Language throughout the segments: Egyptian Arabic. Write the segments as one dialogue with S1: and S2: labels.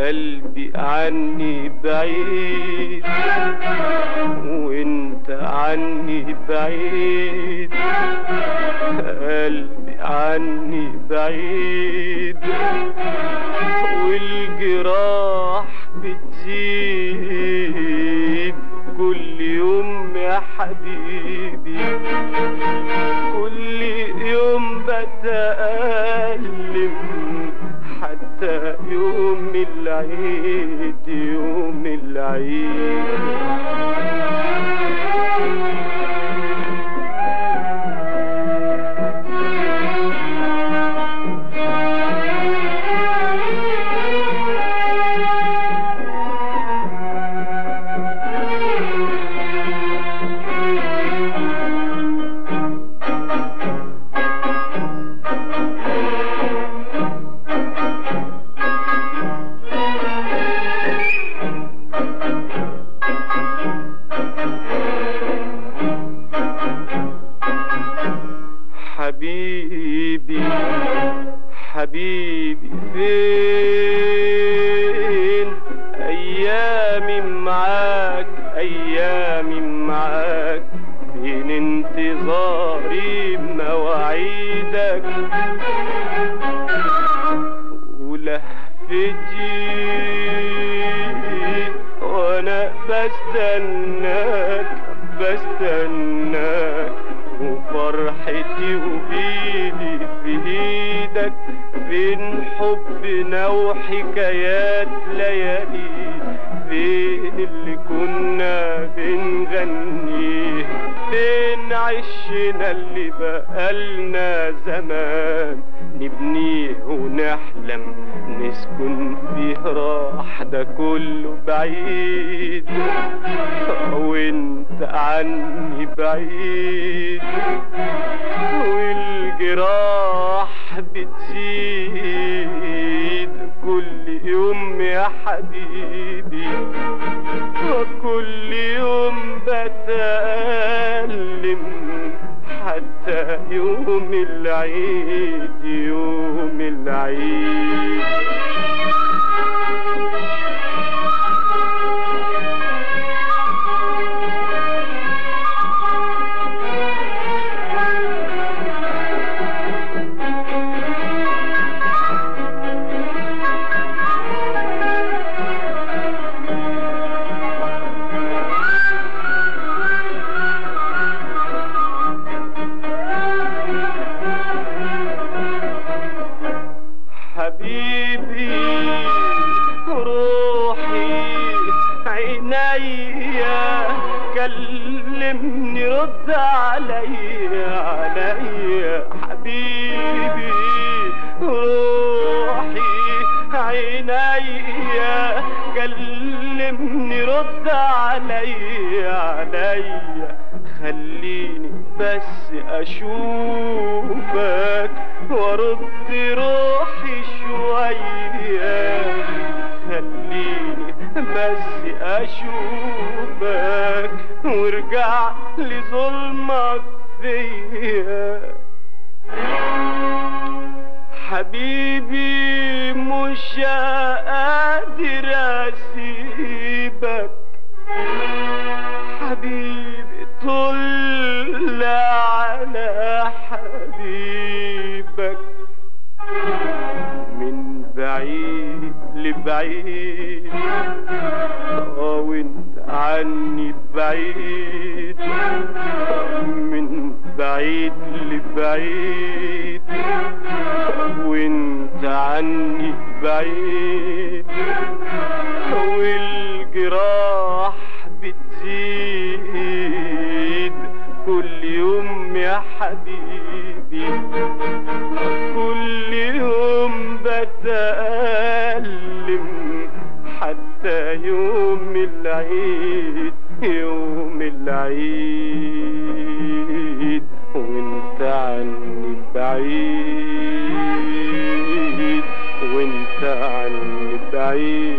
S1: قلبي عني بعيد وانت عني بعيد قلبي عني بعيد والجراح بتزيد كل يوم يا حبيبي كل يوم بتألم حتى يوم العيد يوم العيد حبيبي حبيبي فين ايامي معاك ايامي معاك فين انتظاري بمواعيدك ولهفتي وانا بستناك بستناك وفرحتي وبيدي في ايدك فين حبنا وحكايات ليالي فين اللي كنا بنغنيه فين عشنا اللي بقالنا زمان نبنيه ونحلم نسكن فيه راح ده كله بعيد وانت عني بعيد والجراح بتزيد كل يوم يا حبيبي وكل يوم بتألم حتى يوم العيد يوم العيد حبيبي روحي عينيا كلمني رد عليا عليا حبيبي روحي عينيا كلمني رد عليا عليا خليني بس اشوفك وارد روحي شوية خليني بس اشوفك وارجع لظلمك فيا حبيبي مش قادر اسيبك حبيبي طل على حبيبك من بعيد لبعيد اه وانت عني بعيد من بعيد لبعيد وانت عني بعيد والجراح بتزيد كل يوم يا حبيبي كل يوم بتألم حتى يوم العيد يوم العيد وانت عني بعيد وانت عني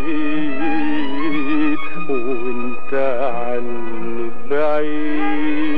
S1: بعيد وانت عني بعيد